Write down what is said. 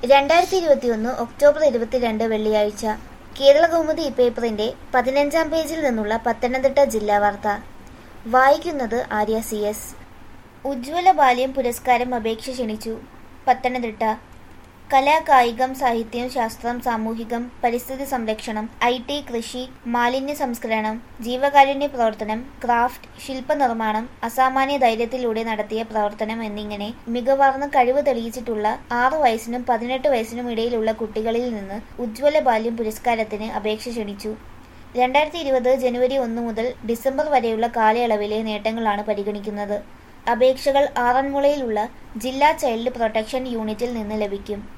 രണ്ടായിരത്തി ഇരുപത്തിയൊന്ന് ഒക്ടോബർ ഇരുപത്തിരണ്ട് വെള്ളിയാഴ്ച കേരള കൗമുദി പേപ്പറിന്റെ പതിനഞ്ചാം പേജിൽ നിന്നുള്ള പത്തനംതിട്ട ജില്ലാ വാർത്ത വായിക്കുന്നത് ആര്യ സി എസ് ഉജ്ജ്വല ബാല്യം പുരസ്കാരം അപേക്ഷ ക്ഷണിച്ചു പത്തനംതിട്ട കല കായികം സാഹിത്യം ശാസ്ത്രം സാമൂഹികം പരിസ്ഥിതി സംരക്ഷണം ഐ ടി കൃഷി മാലിന്യ സംസ്കരണം ജീവകാരുണ്യ പ്രവർത്തനം ക്രാഫ്റ്റ് ശില്പനിർമ്മാണം അസാമാന്യ ധൈര്യത്തിലൂടെ നടത്തിയ പ്രവർത്തനം എന്നിങ്ങനെ മികവാർന്ന കഴിവ് തെളിയിച്ചിട്ടുള്ള ആറു വയസ്സിനും പതിനെട്ട് വയസ്സിനും ഇടയിലുള്ള കുട്ടികളിൽ നിന്ന് ഉജ്ജ്വല ബാല്യം പുരസ്കാരത്തിന് അപേക്ഷ ക്ഷണിച്ചു രണ്ടായിരത്തി ഇരുപത് ജനുവരി ഒന്ന് മുതൽ ഡിസംബർ വരെയുള്ള കാലയളവിലെ നേട്ടങ്ങളാണ് പരിഗണിക്കുന്നത് അപേക്ഷകൾ ആറന്മുളയിലുള്ള ജില്ലാ ചൈൽഡ് പ്രൊട്ടക്ഷൻ യൂണിറ്റിൽ നിന്ന് ലഭിക്കും